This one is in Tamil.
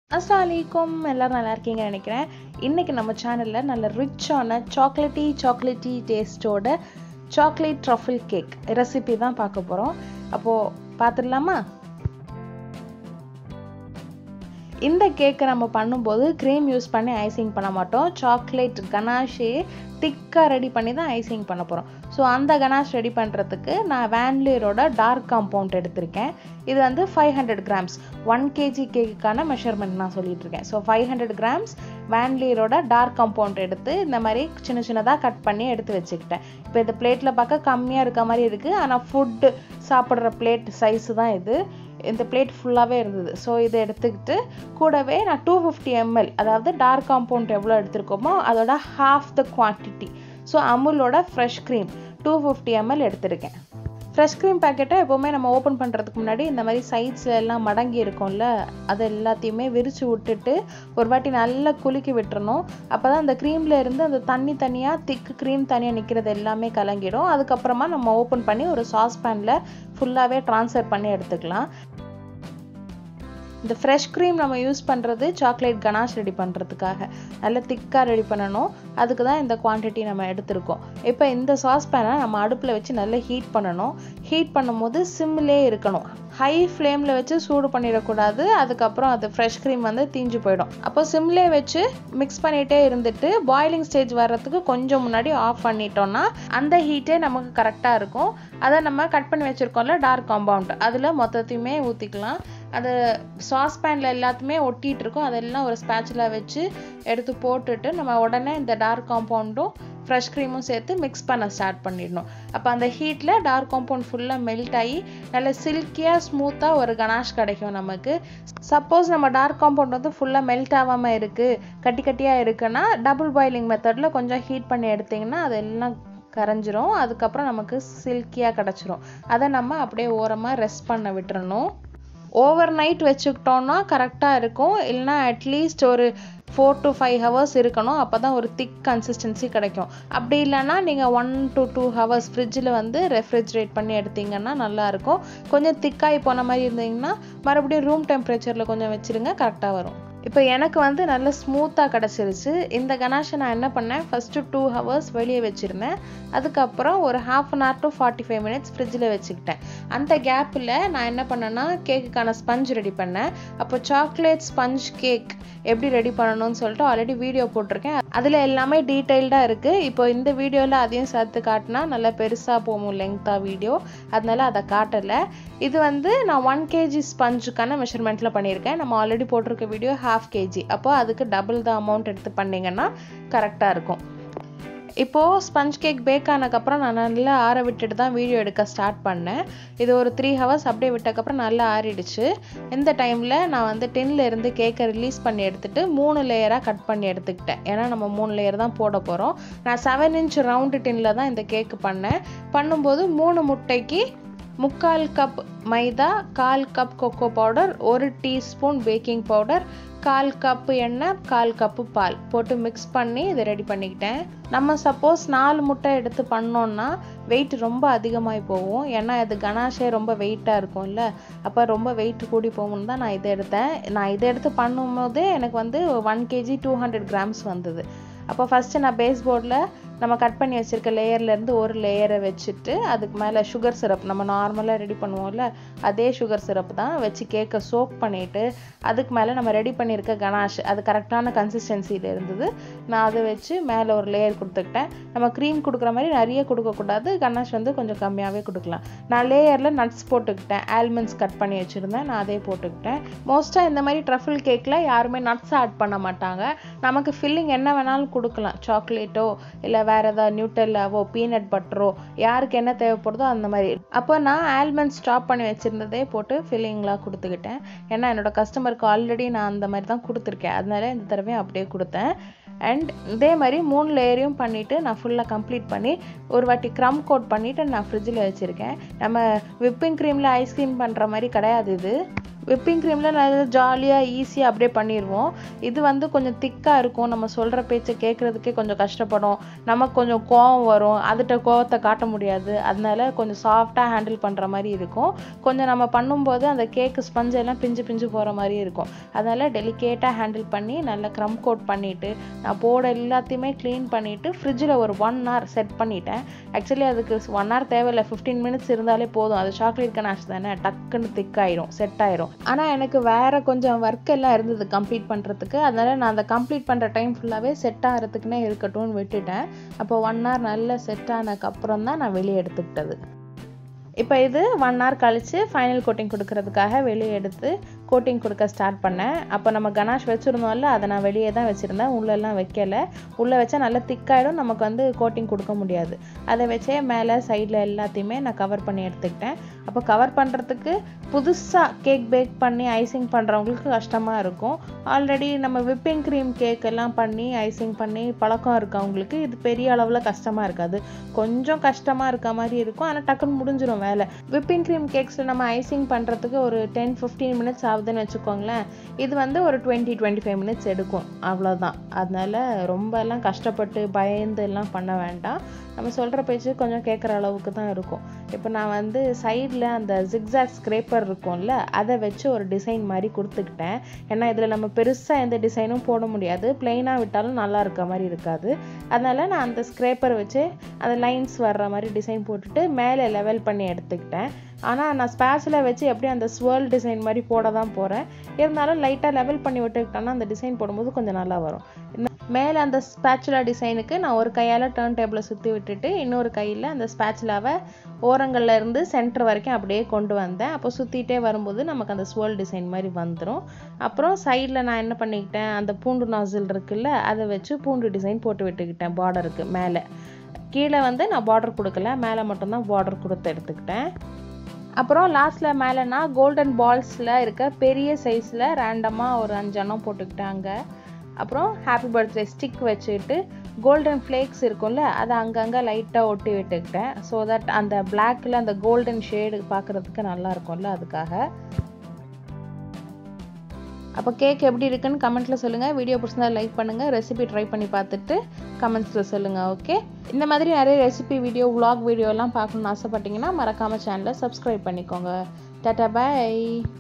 அஸ்ஸலாமலைக்கும் எல்லோரும் நல்லா இருக்கீங்கன்னு நினைக்கிறேன் இன்றைக்கி நம்ம சேனலில் நல்ல ரிச்சான சாக்லேட்டி சாக்லேட்டி டேஸ்ட்டோட சாக்லேட் ட்ரஃபிள் கேக் ரெசிபி தான் பார்க்க போகிறோம் அப்போது பார்த்துடலாமா இந்த கேக்கை நம்ம பண்ணும்போது க்ரீம் யூஸ் பண்ணி ஐசிங் பண்ண மாட்டோம் சாக்லேட் கனாஷே திக்காக ரெடி பண்ணி தான் ஐசிங் பண்ண போகிறோம் ஸோ அந்த கனாஷ் ரெடி பண்ணுறதுக்கு நான் வேன்லியரோட டார்க் காம்பவுண்ட் எடுத்திருக்கேன் இது வந்து five hundred grams one KG கேக்குக்கான மெஷர்மெண்ட் நான் சொல்லிட்டு இருக்கேன் ஸோ ஃபைவ் ஹண்ட்ரட் கிராம்ஸ் வேன்லியரோட டார்க் காம்பவுண்ட் எடுத்து இந்த மாதிரி சின்ன சின்னதாக கட் பண்ணி எடுத்து வச்சுக்கிட்டேன் இப்போ இந்த பிளேட்டில் பார்க்க கம்மியாக இருக்க மாதிரி இருக்குது ஆனால் ஃபுட்டு சாப்பிட்ற பிளேட் சைஸு தான் இது இந்த பிளேட் ஃபுல்லாகவே இருந்தது ஸோ இதை எடுத்துக்கிட்டு கூடவே நான் டூ ஃபிஃப்டி எம்எல் அதாவது டார்க் காம்பவுண்ட் எவ்வளோ எடுத்திருக்கோமோ அதோட ஹாஃப் த குவான்டிட்டி ஸோ அமுலோட fresh cream two fifty ML எடுத்திருக்கேன் ஃப்ரெஷ் க்ரீம் பேக்கெட்டை எப்போவுமே நம்ம ஓப்பன் பண்ணுறதுக்கு முன்னாடி இந்த மாதிரி சைட்ஸில் எல்லாம் மடங்கி இருக்கும்ல அது எல்லாத்தையுமே விரித்து விட்டுட்டு ஒரு வாட்டி நல்லா குலுக்கி விட்டுறணும் அப்போ தான் அந்த க்ரீமில் இருந்து அந்த தண்ணி தனியாக திக்கு க்ரீம் தனியாக நிற்கிறது எல்லாமே கலங்கிடும் அதுக்கப்புறமா நம்ம ஓப்பன் பண்ணி ஒரு சாஸ் பேனில் ஃபுல்லாகவே ட்ரான்ஸ்ஃபர் பண்ணி எடுத்துக்கலாம் இந்த ஃப்ரெஷ் க்ரீம் நம்ம யூஸ் பண்ணுறது சாக்லேட் கனாஷ் ரெடி பண்ணுறதுக்காக நல்லா திக்காக ரெடி பண்ணணும் அதுக்கு தான் இந்த குவான்டிட்டி நம்ம எடுத்திருக்கோம் இப்போ இந்த சாஸ் பேனை நம்ம அடுப்பில் வச்சு நல்லா ஹீட் பண்ணணும் ஹீட் பண்ணும்போது சிம்லே இருக்கணும் ஹை ஃப்ளேமில் வச்சு சூடு பண்ணிடக்கூடாது அதுக்கப்புறம் அது ஃப்ரெஷ் க்ரீம் வந்து தீஞ்சு போயிடும் அப்போ சிம்லே வச்சு மிக்ஸ் பண்ணிகிட்டே இருந்துட்டு பாயிலிங் ஸ்டேஜ் வர்றதுக்கு கொஞ்சம் முன்னாடி ஆஃப் பண்ணிட்டோம்னா அந்த ஹீட்டே நமக்கு கரெக்டாக இருக்கும் அதை நம்ம கட் பண்ணி வச்சுருக்கோம்ல டார்க் காம்பவுண்ட் அதில் மொத்தத்தையுமே ஊற்றிக்கலாம் அது சாஸ் பேனில் எல்லாத்துமே ஒட்டிகிட்டு இருக்கும் அதெல்லாம் ஒரு ஸ்பேச்சில் வச்சு எடுத்து போட்டுட்டு நம்ம உடனே இந்த டார்க் காம்பவுண்டும் ஃப்ரெஷ் க்ரீமும் சேர்த்து மிக்ஸ் பண்ண ஸ்டார்ட் பண்ணிடணும் அப்போ அந்த ஹீட்டில் டார்க் காம்பவுண்ட் ஃபுல்லாக மெல்ட் ஆகி நல்ல சில்கியாக ஸ்மூத்தாக ஒரு கனாஷ் கிடைக்கும் நமக்கு சப்போஸ் நம்ம டார்க் காம்பவுண்ட் வந்து ஃபுல்லாக மெல்ட் ஆகாமல் இருக்குது கட்டி கட்டியாக இருக்குன்னா டபுள் பாயிலிங் மெத்தடில் கொஞ்சம் ஹீட் பண்ணி எடுத்திங்கன்னா அதெல்லாம் கரைஞ்சிரும் அதுக்கப்புறம் நமக்கு சில்கியாக கிடச்சிரும் அதை நம்ம அப்படியே ஓரமாக ரெஸ்ட் பண்ண விட்டுறணும் ஓவர் நைட் வச்சுக்கிட்டோன்னா கரெக்டாக இருக்கும் இல்லைனா அட்லீஸ்ட் ஒரு ஃபோர் டு ஃபைவ் ஹவர்ஸ் இருக்கணும் அப்போ தான் ஒரு திக் கன்சிஸ்டன்சி கிடைக்கும் அப்படி இல்லைன்னா நீங்கள் ஒன் டு டூ ஹவர்ஸ் ஃப்ரிட்ஜில் வந்து ரெஃப்ரிஜரேட் பண்ணி எடுத்தீங்கன்னா நல்லாயிருக்கும் கொஞ்சம் திக்காகி போன மாதிரி இருந்தீங்கன்னா மறுபடியும் ரூம் டெம்பரேச்சரில் கொஞ்சம் வச்சுருங்க கரெக்டாக வரும் இப்போ எனக்கு வந்து நல்ல ஸ்மூத்தாக கிடச்சிருச்சு இந்த கனாஷை நான் என்ன பண்ணேன் ஃபஸ்ட்டு டூ ஹவர்ஸ் வெளியே வச்சுருந்தேன் அதுக்கப்புறம் ஒரு half an hour to forty five minutes ஃப்ரிட்ஜில் வச்சுக்கிட்டேன் அந்த கேப்பில் நான் என்ன பண்ணேன்னா கேக்குக்கான ஸ்பஞ்ச் ரெடி பண்ணேன் அப்போ சாக்லேட் ஸ்பஞ்ச் கேக் எப்படி ரெடி பண்ணணும்னு சொல்லிட்டு ஆல்ரெடி வீடியோ போட்டிருக்கேன் அதில் எல்லாமே டீட்டெயில்டாக இருக்குது இப்போ இந்த வீடியோவில் அதையும் சேர்த்து காட்டினா நல்லா பெருசாக போகும் லெங்க்த்தாக வீடியோ அதனால அதை காட்டலை இது வந்து நான் ஒன் கேஜி ஸ்பஞ்சுக்கான மெஷர்மெண்ட்டில் பண்ணியிருக்கேன் நம்ம ஆல்ரெடி போட்டிருக்க வீடியோ ஹாஃப் கேஜி அப்போ அதுக்கு டபுள் த அமௌண்ட் எடுத்து பண்ணிங்கன்னா கரெக்டாக இருக்கும் இப்போது ஸ்பஞ்ச் கேக் பேக் ஆனதுக்கப்புறம் நான் நல்லா ஆற விட்டுட்டு தான் வீடியோ எடுக்க ஸ்டார்ட் பண்ணேன் இது ஒரு த்ரீ ஹவர்ஸ் அப்படியே விட்டக்கப்புறம் நல்லா ஆறிடுச்சு இந்த டைமில் நான் வந்து டென்னில் இருந்து கேக்கை ரிலீஸ் பண்ணி எடுத்துகிட்டு மூணு லேயராக கட் பண்ணி எடுத்துக்கிட்டேன் ஏன்னா நம்ம மூணு லேயர் தான் போட போகிறோம் நான் செவன் இன்ச் ரவுண்டு டின்னில் தான் இந்த கேக்கு பண்ணேன் பண்ணும்போது மூணு முட்டைக்கு முக்கால் கப் மைதா கால் கப் கொக்கோ பவுடர் ஒரு டீஸ்பூன் பேக்கிங் பவுடர் கால் கப்பு எண்ணெய் கால் கப்பு பால் போட்டு மிக்ஸ் பண்ணி இதை ரெடி பண்ணிக்கிட்டேன் நம்ம சப்போஸ் நாலு முட்டை எடுத்து பண்ணோன்னா வெயிட் ரொம்ப அதிகமாகி போகும் ஏன்னா இது கனாஷே ரொம்ப வெயிட்டாக இருக்கும்ல அப்போ ரொம்ப வெயிட் கூடி போகும்னு தான் நான் இதை எடுத்தேன் நான் இதை எடுத்து பண்ணும்போதே எனக்கு வந்து one KG two hundred grams வந்தது அப்போ ஃபஸ்ட்டு நான் பேஸ் போர்டில் நம்ம கட் பண்ணி வச்சுருக்க லேயர்லேருந்து ஒரு லேயரை வச்சுட்டு அதுக்கு மேலே சுகர் சிரப் நம்ம நார்மலாக ரெடி பண்ணுவோம்ல அதே சுகர் சிரப் தான் வச்சு கேக்கை சோக் பண்ணிவிட்டு அதுக்கு மேலே நம்ம ரெடி பண்ணியிருக்க கனாஷ் அது கரெக்டான கன்சிஸ்டன்சியில் இருந்தது நான் அதை வச்சு மேலே ஒரு லேயர் கொடுத்துக்கிட்டேன் நம்ம க்ரீம் கொடுக்குற மாதிரி நிறைய கொடுக்கக்கூடாது கனாஷ் வந்து கொஞ்சம் கம்மியாகவே கொடுக்கலாம் நான் லேயரில் நட்ஸ் போட்டுக்கிட்டேன் ஆல்மண்ட்ஸ் கட் பண்ணி வச்சுருந்தேன் நான் அதே போட்டுக்கிட்டேன் மோஸ்ட்டாக இந்த மாதிரி ட்ரஃபிள் கேக்கில் யாருமே நட்ஸ் ஆட் பண்ண மாட்டாங்க நமக்கு ஃபில்லிங் என்ன வேணாலும் கொடுக்கலாம் சாக்லேட்டோ இல்லை வேறு ஏதாவது நியூட்டெல்லாவோ பீனட் பட்டரோ யாருக்கு என்ன தேவைப்படுதோ அந்த மாதிரி அப்போ நான் ஆல்மண்ட் ஸ்டாப் பண்ணி வச்சுருந்ததே போட்டு ஃபில்லிங்லாம் கொடுத்துக்கிட்டேன் ஏன்னா என்னோடய கஸ்டமருக்கு ஆல்ரெடி நான் அந்த மாதிரி தான் கொடுத்துருக்கேன் அதனால இந்த தடவையும் அப்படியே கொடுத்தேன் அண்ட் இதே மாதிரி மூணு லேயரையும் பண்ணிவிட்டு நான் ஃபுல்லாக கம்ப்ளீட் பண்ணி ஒரு வாட்டி க்ரம் கோட் பண்ணிவிட்டு நான் ஃப்ரிட்ஜில் வச்சுருக்கேன் நம்ம விப்பிங் க்ரீமில் ஐஸ்கிரீம் பண்ணுற மாதிரி கிடையாது இது விப்பிங் க்ரீமில் நல்லா ஜாலியாக ஈஸியாக அப்படியே பண்ணிடுவோம் இது வந்து கொஞ்சம் திக்காக இருக்கும் நம்ம சொல்கிற பேச்சை கேட்குறதுக்கே கொஞ்சம் கஷ்டப்படும் நமக்கு கொஞ்சம் கோவம் வரும் அதுகிட்ட கோவத்தை காட்ட முடியாது அதனால கொஞ்சம் சாஃப்டாக ஹேண்டில் பண்ணுற மாதிரி இருக்கும் கொஞ்சம் நம்ம பண்ணும்போது அந்த கேக்கு ஸ்பஞ்ச் எல்லாம் பிஞ்சு பிஞ்சு போகிற மாதிரி இருக்கும் அதனால் டெலிகேட்டாக ஹேண்டில் பண்ணி நல்லா க்ரம் கோட் பண்ணிவிட்டு நான் போட எல்லாத்தையுமே க்ளீன் பண்ணிவிட்டு ஃப்ரிட்ஜில் ஒரு ஒன் ஹவர் செட் பண்ணிட்டேன் ஆக்சுவலி அதுக்கு ஒன் ஹவர் தேவையில்லை ஃபிஃப்டீன் மினிட்ஸ் இருந்தாலே போதும் அது சாக்லேட் கனாஷ் தானே டக்குன்னு திக் ஆயிரும் செட் ஆயிரும் ஆனால் எனக்கு வேற கொஞ்சம் ஒர்க் எல்லாம் இருந்தது கம்ப்ளீட் பண்ணுறதுக்கு அதனால நான் அதை கம்ப்ளீட் பண்ணுற டைம் ஃபுல்லாகவே செட் ஆகிறதுக்குன்னே இருக்கட்டும்னு விட்டுட்டேன் அப்போ ஒன் ஹவர் நல்லா செட் ஆனதுக்கப்புறம் தான் நான் வெளியே எடுத்துக்கிட்டது இப்போ இது ஒன் ஹவர் கழித்து ஃபைனல் கோட்டிங் கொடுக்கறதுக்காக வெளியே எடுத்து கோட்டிங் கொடுக்க ஸ்டார்ட் பண்ணேன் அப்போ நம்ம கனாஷ் வச்சுருந்தோம்ல அதை நான் வெளியே தான் வச்சுருந்தேன் உள்ளெல்லாம் வைக்கலை உள்ளே வச்சா நல்லா திக்காயிடும் நமக்கு வந்து கோட்டிங் கொடுக்க முடியாது அதை வச்சே மேலே சைடில் எல்லாத்தையுமே நான் கவர் பண்ணி எடுத்துக்கிட்டேன் அப்போ கவர் பண்ணுறதுக்கு புதுசாக கேக் பேக் பண்ணி ஐசிங் பண்ணுறவங்களுக்கு கஷ்டமாக இருக்கும் ஆல்ரெடி நம்ம விப்பிங் க்ரீம் கேக் எல்லாம் பண்ணி ஐசிங் பண்ணி பழக்கம் இருக்கவங்களுக்கு இது பெரிய அளவில் கஷ்டமாக இருக்காது கொஞ்சம் கஷ்டமாக இருக்க மாதிரி இருக்கும் ஆனால் டக்குன்னு முடிஞ்சிடும் வேலை விப்பிங் க்ரீம் கேக்ஸில் நம்ம ஐசிங் பண்ணுறதுக்கு ஒரு டென் ஃபிஃப்டீன் மினிட்ஸ் ஆகுதுன்னு வச்சுக்கோங்களேன் இது வந்து ஒரு டுவெண்ட்டி டுவெண்ட்டி ஃபைவ் மினிட்ஸ் எடுக்கும் அவ்வளோதான் அதனால ரொம்ப எல்லாம் கஷ்டப்பட்டு பயந்து எல்லாம் பண்ண வேண்டாம் நம்ம சொல்கிற பேச்சு கொஞ்சம் கேட்குற அளவுக்கு தான் இருக்கும் இப்போ நான் வந்து சைடில் அந்த ஜிக்ஸாக் ஸ்க்ரேப்பர் இருக்கும்ல அதை வச்சு ஒரு டிசைன் மாதிரி கொடுத்துக்கிட்டேன் ஏன்னா இதில் நம்ம பெருசாக எந்த டிசைனும் போட முடியாது பிளெயினாக விட்டாலும் நல்லா இருக்க மாதிரி இருக்காது அதனால நான் அந்த ஸ்க்ரேப்பர் வச்சு அந்த லைன்ஸ் வர்ற மாதிரி டிசைன் போட்டுட்டு மேலே லெவல் பண்ணி எடுத்துக்கிட்டேன் ஆனால் நான் ஸ்பேச்சில் வச்சு எப்படி அந்த ஸ்வேர்ல் டிசைன் மாதிரி போட தான் போகிறேன் இருந்தாலும் லைட்டாக லெவல் பண்ணி விட்டுக்கிட்டோன்னா அந்த டிசைன் போடும்போது கொஞ்சம் நல்லா வரும் மேலே அந்த ஸ்பேச்சுலா டிசைனுக்கு நான் ஒரு கையால் டேர்ன் டேபிளை சுற்றி விட்டுட்டு இன்னொரு கையில் அந்த ஸ்பேச்சுலாவை ஓரங்கள்ல இருந்து சென்டர் வரைக்கும் அப்படியே கொண்டு வந்தேன் அப்போ சுற்றிட்டே வரும்போது நமக்கு அந்த ஸ்வேர்ல் டிசைன் மாதிரி வந்துடும் அப்புறம் சைடில் நான் என்ன பண்ணிக்கிட்டேன் அந்த பூண்டு நாசில் இருக்குல்ல அதை வச்சு பூண்டு டிசைன் போட்டு விட்டுக்கிட்டேன் பார்டருக்கு மேலே கீழே வந்து நான் பார்டர் கொடுக்கல மேலே மட்டும்தான் பார்டர் கொடுத்து எடுத்துக்கிட்டேன் அப்புறம் லாஸ்ட்டில் மேலேனா கோல்டன் பால்ஸில் இருக்க பெரிய சைஸில் ரேண்டமாக ஒரு அஞ்செண்ணம் போட்டுக்கிட்டேன் அங்கே அப்புறம் ஹாப்பி பர்த்டே ஸ்டிக் வச்சுட்டு கோல்டன் ஃப்ளேக்ஸ் இருக்கும்ல அதை அங்கங்கே லைட்டாக ஒட்டி விட்டுக்கிட்டேன் ஸோ தட் அந்த பிளாக்கில் அந்த கோல்டன் ஷேடு பார்க்குறதுக்கு நல்லா இருக்கும்ல அதுக்காக அப்போ கேக் எப்படி இருக்குன்னு கமெண்ட்டில் சொல்லுங்கள் வீடியோ பிடிச்சிருந்தா லைக் பண்ணுங்கள் ரெசிபி ட்ரை பண்ணி பார்த்துட்டு கமெண்ட்ஸில் சொல்லுங்கள் ஓகே இந்த மாதிரி நிறைய ரெசிபி வீடியோ vlog வீடியோலாம் பார்க்கணுன்னு ஆசைப்பட்டீங்கன்னா மறக்காமல் சேனலை சப்ஸ்கிரைப் பண்ணிக்கோங்க டாட்டா பை